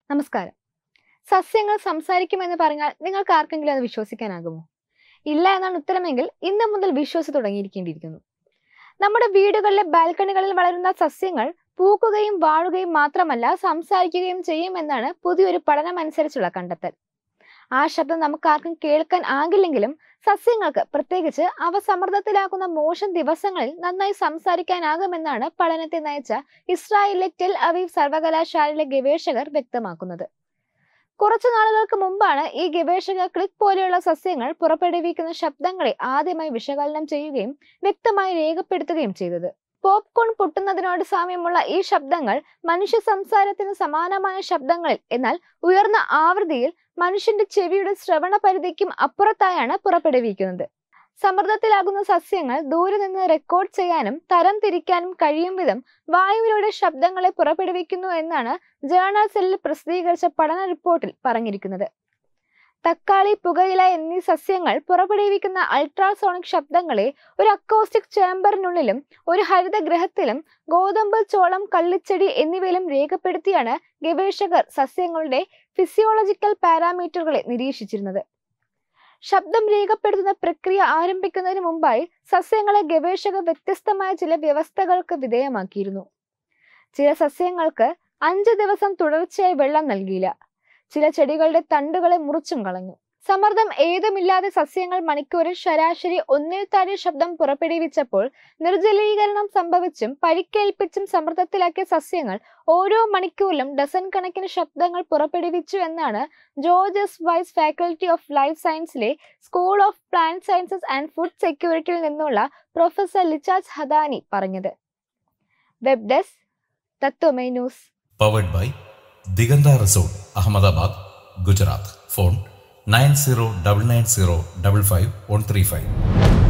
നമസ്കാരം സസ്യങ്ങൾ സംസാരിക്കുമെന്ന് പറഞ്ഞാൽ നിങ്ങൾക്ക് ആർക്കെങ്കിലും അത് വിശ്വസിക്കാനാകുമോ ഇല്ല എന്നാണ് ഉത്തരമെങ്കിൽ ഇന്ന് മുതൽ വിശ്വസിച്ച് തുടങ്ങിയിരിക്കേണ്ടിയിരിക്കുന്നു നമ്മുടെ വീടുകളിലെ ബാൽക്കണികളിൽ വളരുന്ന സസ്യങ്ങൾ പൂക്കുകയും വാഴുകയും മാത്രമല്ല സംസാരിക്കുകയും ചെയ്യുമെന്നാണ് പുതിയൊരു പഠനം അനുസരിച്ചുള്ള കണ്ടെത്തൽ ആ ശബ്ദം നമുക്ക് ആർക്കും കേൾക്കാൻ ആകില്ലെങ്കിലും സസ്യങ്ങൾക്ക് പ്രത്യേകിച്ച് അവ സമ്മർദ്ദത്തിലാക്കുന്ന മോശം ദിവസങ്ങളിൽ നന്നായി സംസാരിക്കാനാകുമെന്നാണ് പഠനത്തെ നയിച്ച ഇസ്രായേലിലെ ടെൽ അവീവ് സർവകലാശാലയിലെ ഗവേഷകർ വ്യക്തമാക്കുന്നത് കുറച്ചു നാളുകൾക്ക് മുമ്പാണ് ഈ ഗവേഷകർ ക്ലിക്ക് പോലെയുള്ള സസ്യങ്ങൾ പുറപ്പെടുവിക്കുന്ന ശബ്ദങ്ങളെ ആദ്യമായി വിശകലനം ചെയ്യുകയും വ്യക്തമായി രേഖപ്പെടുത്തുകയും ചെയ്തത് പോപ്കോൺ പൊട്ടുന്നതിനോട് സാമ്യമുള്ള ഈ ശബ്ദങ്ങൾ മനുഷ്യ സംസാരത്തിന് സമാനമായ ശബ്ദങ്ങളിൽ എന്നാൽ ഉയർന്ന ആവൃത്തിയിൽ മനുഷ്യന്റെ ചെവിയുടെ ശ്രവണ പരിധിക്കും അപ്പുറത്തായാണ് പുറപ്പെടുവിക്കുന്നത് സമ്മർദ്ദത്തിലാകുന്ന സസ്യങ്ങൾ ദൂരെ നിന്ന് റെക്കോർഡ് ചെയ്യാനും തരം തിരിക്കാനും കഴിയും വിധം വായുവിലൂടെ ശബ്ദങ്ങളെ പുറപ്പെടുവിക്കുന്നു എന്നാണ് ജേണൽ സെല്ലിൽ പ്രസിദ്ധീകരിച്ച പഠന റിപ്പോർട്ടിൽ പറഞ്ഞിരിക്കുന്നത് തക്കാളി പുകയില എന്നീ സസ്യങ്ങൾ പുറപ്പെടുവിക്കുന്ന അൾട്രാസോണിക് ശബ്ദങ്ങളെ ഒരു അക്കോസ്റ്റിക് ചേംബറിനുള്ളിലും ഒരു ഹരിതഗ്രഹത്തിലും ഗോതമ്പ് ചോളം കള്ളിച്ചെടി എന്നിവയിലും രേഖപ്പെടുത്തിയാണ് ഗവേഷകർ സസ്യങ്ങളുടെ ഫിസിയോളജിക്കൽ പാരാമീറ്ററുകളെ നിരീക്ഷിച്ചിരുന്നത് ശബ്ദം രേഖപ്പെടുത്തുന്ന പ്രക്രിയ ആരംഭിക്കുന്നതിന് മുമ്പായി സസ്യങ്ങളെ ഗവേഷകർ വ്യത്യസ്തമായ ചില വ്യവസ്ഥകൾക്ക് വിധേയമാക്കിയിരുന്നു ചില സസ്യങ്ങൾക്ക് അഞ്ച് ദിവസം തുടർച്ചയായി വെള്ളം നൽകിയില്ല ചില ചെടികളുടെ തണ്ടുകളെ മുറിച്ചും കളഞ്ഞു സമ്മർദ്ദം ഏതുമില്ലാതെ സസ്യങ്ങൾ മണിക്കൂറിൽ ശരാശരി ഒന്നിൽ താഴെ ശബ്ദം പുറപ്പെടുവിച്ചപ്പോൾ നിർജ്ജലീകരണം സംഭവിച്ചും പരിക്കേൽപ്പിച്ചും സമ്മർദ്ദത്തിലാക്കിയ സസ്യങ്ങൾ ഓരോ മണിക്കൂറിലും ഡസൻ കണക്കിന് ശബ്ദങ്ങൾ പുറപ്പെടുവിച്ചു എന്നാണ് Georges Wise faculty of life സയൻസിലെ school of plant sciences and food സെക്യൂരിറ്റിയിൽ നിന്നുള്ള പ്രൊഫസർ ലിച്ചാജ് ഹദാനി പറഞ്ഞത് വെബ് ഡെസ്ക് തത്വമേ news powered by Digantha resort Ahmedabad Gujarat phone nine zero double nine zero double five one three five